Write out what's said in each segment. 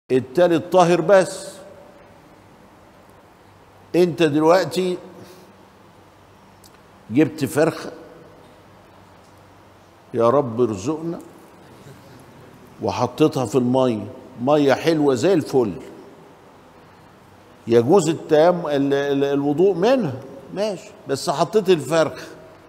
التالت طاهر بس انت دلوقتي جبت فرخه يا رب ارزقنا وحطيتها في الميه ميه حلوه زي الفل يجوز التيم ال- ال- الوضوء منها ماشي بس حطيت الفرخ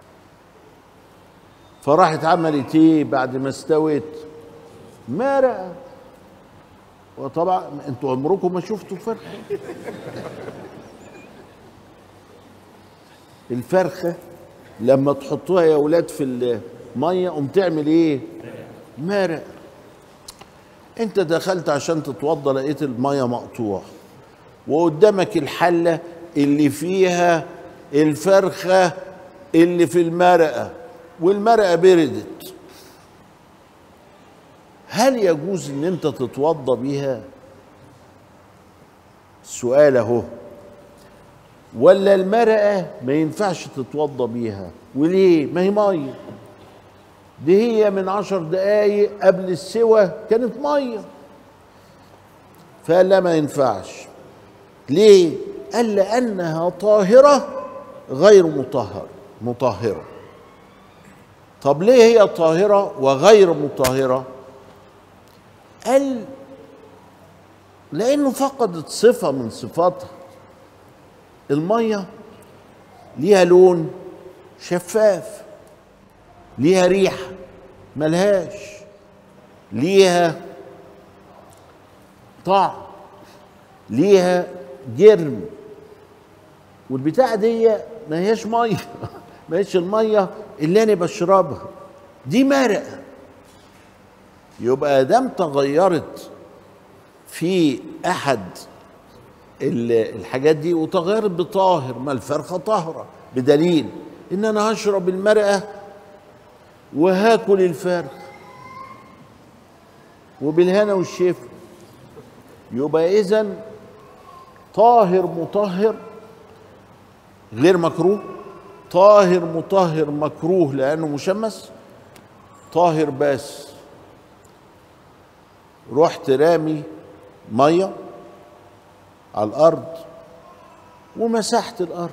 فراحت عملت ايه بعد ما استوت مرقه وطبعا انتوا عمركم ما شفتوا فرخه الفرخه لما تحطوها يا اولاد في الميه قوم تعمل ايه مرق انت دخلت عشان تتوضى لقيت الميه مقطوعه وقدامك الحله اللي فيها الفرخه اللي في المرقه والمرقه بردت هل يجوز ان انت تتوضى بيها السؤال اهو ولا المرقه ما ينفعش تتوضى بيها وليه ما هي ميه دي هي من عشر دقايق قبل السوى كانت ميه فقال لا ما ينفعش ليه قال لانها طاهره غير مطهر مطهره طب ليه هي طاهره وغير مطهره قال لانه فقدت صفه من صفاتها الميه ليها لون شفاف ليها ريحه ملهاش ليها طعم ليها جرم والبتاعه دي ما هياش ميه ما هيش الميه اللي انا بشربها دي مرقه يبقى دام تغيرت في احد ال- الحاجات دي وتغيرت بطاهر ما الفرخه طاهره بدليل ان انا هشرب المرقه وهاكل الفرخ وبالهنا والشفا يبقى اذا طاهر مطهر غير مكروه طاهر مطهر مكروه لانه مشمس طاهر بس رحت رامي ميه على الارض ومسحت الارض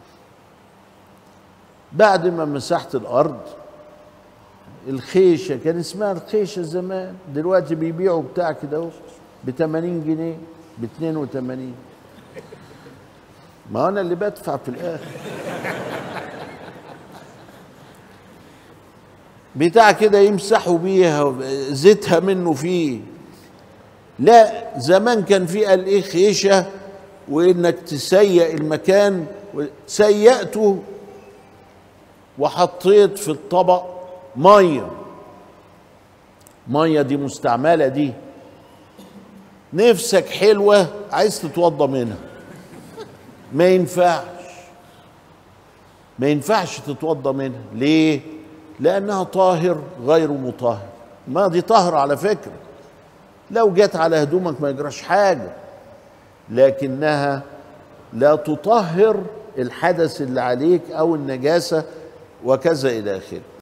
بعد ما مسحت الارض الخيشه كان اسمها الخيشه زمان دلوقتي بيبيعوا بتاع كده اهو ب 80 جنيه ب 82 ما انا اللي بدفع في الاخر بتاع كده يمسحوا بيها زيتها منه فيه لا زمان كان في قال ايه خيشه وانك تسيق المكان سيقته وحطيت في الطبق ميه ميه دي مستعمله دي نفسك حلوه عايز تتوضى منها ما ينفعش ما ينفعش تتوضى منها ليه لانها طاهر غير مطهر ما دي طهر على فكره لو جت على هدومك ما يجراش حاجه لكنها لا تطهر الحدث اللي عليك او النجاسه وكذا الى اخره